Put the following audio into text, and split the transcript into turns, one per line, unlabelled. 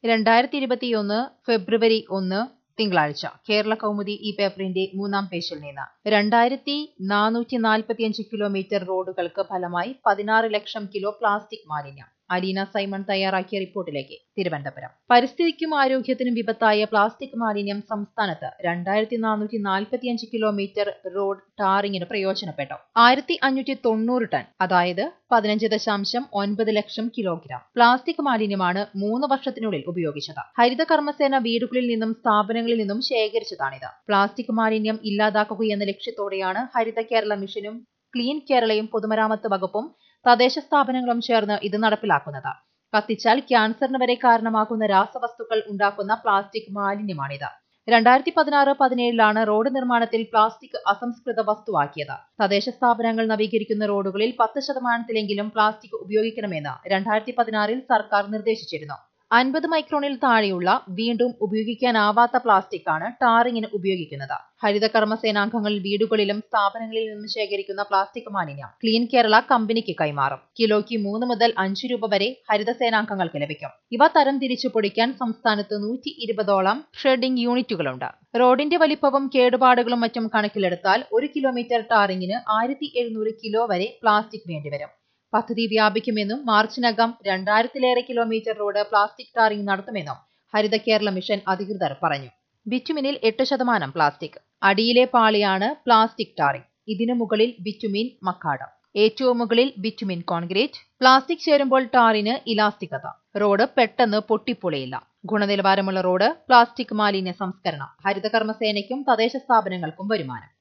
രണ്ടായിരത്തി ഇരുപത്തിയൊന്ന് ഫെബ്രുവരി ഒന്ന് തിങ്കളാഴ്ച കേരള കൗമുദി ഈ പേപ്പറിന്റെ മൂന്നാം പേജിൽ നിന്ന് രണ്ടായിരത്തി നാനൂറ്റി നാൽപ്പത്തിയഞ്ച് കിലോമീറ്റർ റോഡുകൾക്ക് ഫലമായി പതിനാറ് ലക്ഷം കിലോ പ്ലാസ്റ്റിക് മാലിന്യം അലീന സൈമൺ തയ്യാറാക്കിയ റിപ്പോർട്ടിലേക്ക് തിരുവനന്തപുരം പരിസ്ഥിതിക്കും ആരോഗ്യത്തിനും വിപത്തായ പ്ലാസ്റ്റിക് മാലിന്യം സംസ്ഥാനത്ത് രണ്ടായിരത്തി നാനൂറ്റി നാൽപ്പത്തിയഞ്ച് കിലോമീറ്റർ റോഡ് ടാറിങ്ങിന് പ്രയോജനപ്പെട്ടു ആയിരത്തി അഞ്ഞൂറ്റി തൊണ്ണൂറ് ടൺ അതായത് പതിനഞ്ച് ദശാംശം ഒൻപത് ലക്ഷം കിലോഗ്രാം പ്ലാസ്റ്റിക് മാലിന്യമാണ് മൂന്ന് വർഷത്തിനുള്ളിൽ ഉപയോഗിച്ചത് ഹരിത കർമ്മസേന വീടുകളിൽ നിന്നും സ്ഥാപനങ്ങളിൽ നിന്നും ശേഖരിച്ചതാണിത് പ്ലാസ്റ്റിക് മാലിന്യം ഇല്ലാതാക്കുകയെന്ന ലക്ഷ്യത്തോടെയാണ് ഹരിത കേരള മിഷനും ക്ലീൻ കേരളയും പൊതുമരാമത്ത് വകുപ്പും തദ്ദേശ സ്ഥാപനങ്ങളും ചേർന്ന് ഇത് നടപ്പിലാക്കുന്നത് കത്തിച്ചാൽ ക്യാൻസറിന് വരെ കാരണമാകുന്ന രാസവസ്തുക്കൾ ഉണ്ടാക്കുന്ന പ്ലാസ്റ്റിക് മാലിന്യമാണിത് രണ്ടായിരത്തി പതിനാറ് പതിനേഴിലാണ് റോഡ് നിർമ്മാണത്തിൽ പ്ലാസ്റ്റിക് അസംസ്കൃത വസ്തുവാക്കിയത് തദ്ദേശ സ്ഥാപനങ്ങൾ നവീകരിക്കുന്ന റോഡുകളിൽ പത്ത് ശതമാനത്തിലെങ്കിലും പ്ലാസ്റ്റിക് ഉപയോഗിക്കണമെന്ന് രണ്ടായിരത്തി പതിനാറിൽ സർക്കാർ നിർദ്ദേശിച്ചിരുന്നു അൻപത് മൈക്രോണിൽ താഴെയുള്ള വീണ്ടും ഉപയോഗിക്കാനാവാത്ത പ്ലാസ്റ്റിക് ആണ് ടാറിങ്ങിന് ഉപയോഗിക്കുന്നത് ഹരിത കർമ്മസേനാംഗങ്ങൾ വീടുകളിലും സ്ഥാപനങ്ങളിൽ നിന്നും ശേഖരിക്കുന്ന പ്ലാസ്റ്റിക് മാലിന്യം ക്ലീൻ കേരള കമ്പനിക്ക് കൈമാറും കിലോയ്ക്ക് മൂന്ന് മുതൽ അഞ്ച് രൂപ വരെ ഹരിതസേനാംഗങ്ങൾക്ക് ലഭിക്കും ഇവ തരം തിരിച്ചു പൊടിക്കാൻ സംസ്ഥാനത്ത് നൂറ്റി ഇരുപതോളം ഷ്രെഡിംഗ് യൂണിറ്റുകളുണ്ട് റോഡിന്റെ വലിപ്പവും കേടുപാടുകളും മറ്റും കണക്കിലെടുത്താൽ ഒരു കിലോമീറ്റർ ടാറിങ്ങിന് ആയിരത്തി എഴുന്നൂറ് കിലോ വരെ പ്ലാസ്റ്റിക് വേണ്ടിവരും പദ്ധതി വ്യാപിക്കുമെന്നും മാർച്ചിനകം രണ്ടായിരത്തിലേറെ കിലോമീറ്റർ റോഡ് പ്ലാസ്റ്റിക് ടാറിംഗ് നടത്തുമെന്നും ഹരിത കേരള മിഷൻ അധികൃതർ പറഞ്ഞു ബിറ്റുമിനിൽ എട്ട് ശതമാനം പ്ലാസ്റ്റിക് അടിയിലെ പാളിയാണ് പ്ലാസ്റ്റിക് ടാറിംഗ് ഇതിനു മുകളിൽ ബിറ്റുമിൻ മക്കാട് ഏറ്റവും മുകളിൽ ബിറ്റുമിൻ കോൺക്രീറ്റ് പ്ലാസ്റ്റിക് ചേരുമ്പോൾ ടാറിന് ഇലാസ്റ്റികത റോഡ് പെട്ടെന്ന് പൊട്ടിപ്പൊളിയില്ല ഗുണനിലവാരമുള്ള റോഡ് പ്ലാസ്റ്റിക് മാലിന്യ സംസ്കരണം ഹരിതകർമ്മസേനയ്ക്കും തദ്ദേശ സ്ഥാപനങ്ങൾക്കും വരുമാനം